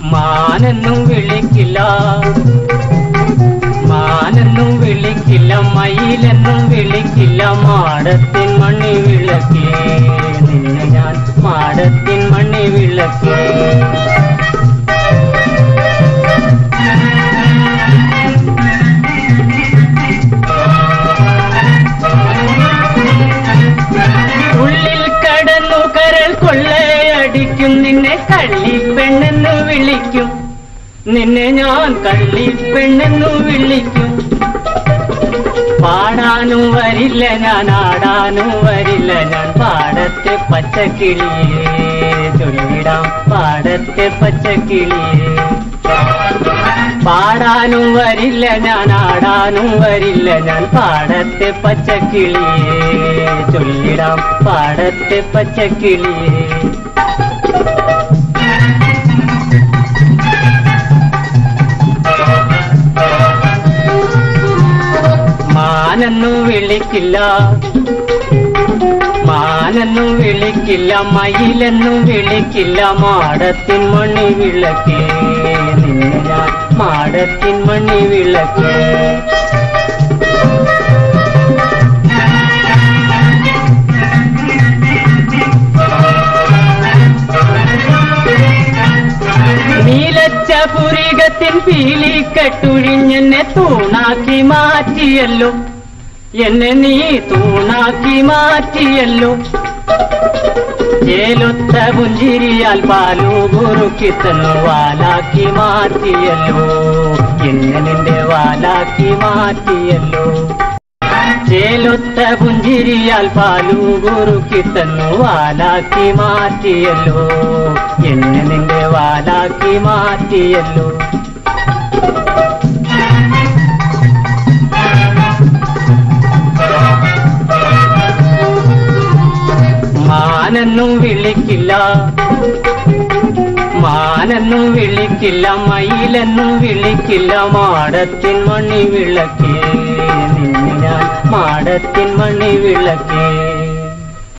മാനെന്നും വിളിക്കില്ല മാനെന്നും വിളിക്കില്ല മയിലെന്നും വിളിക്കില്ല മാടത്തിൻ മണി വിളക്കേ നിന്നെ ഞാൻ മാടത്തിൻ മണി വിളക്കേ ഉള്ളിൽ കടന്നു കരൾ കൊള്ളയടിക്കും നിന്നെ കള്ളിപ്പെണ്ണെന്ന് വിളിക്കും നിന്നെ ഞാൻ കള്ളിപ്പെണ്ണെന്നു വിളിക്കും പാടാനും വരില്ല ഞാൻ ആടാനും വരില്ല ഞാൻ പാടത്തെ പച്ചക്കിളിയേ ചൊല്ലിടാം പാടത്തെ പച്ചക്കിളിയേ പാടാനും വരില്ല ഞാൻ ആടാനും വരില്ല ഞാൻ പാടത്തെ പച്ചക്കിളിയേ ചൊല്ലിടാം പാടത്തെ പച്ചക്കിളിയേ മാനെന്നും വിളിക്കില്ല മാനെന്നും വിളിക്കില്ല മയിലെന്നും വിളിക്കില്ല മാടത്തിൻ മണി വിളക്കേ നിന്നെ ഞാൻ മാടത്തിൻ മണി വിളക്കേ നീലച്ച പുരികത്തിൻ പീലിക്കെട്ടുഴിഞ്ഞെന്നെ തൂണാക്കി മാറ്റിയല്ലോ എന്നെ നീ തൂണാക്കി മാറ്റിയല്ലോ ചേലൊത്ത പുഞ്ചിരിയാൽ പാലു കുറുക്കി തന്നു വാലാക്കി മാറ്റിയല്ലോ എന്നെ നിന്റെ വാലാക്കി മാറ്റിയല്ലോ ചേലൊത്ത പുഞ്ചിരിയാൽ പാലു കുറുക്കി തന്നു വാലാക്കി മാറ്റിയല്ലോ എന്നെ നിന്റെ വാലാക്കി മാറ്റിയല്ലോ മാനെന്നും വിളിക്കില്ല മാനെന്നും വിളിക്കില്ല മയിലെന്നും വിളിക്കില്ല മാടത്തിൻ മണി വിളക്കേ നിന്നെ ഞാൻ മാടത്തിൻ മണി വിളക്കേ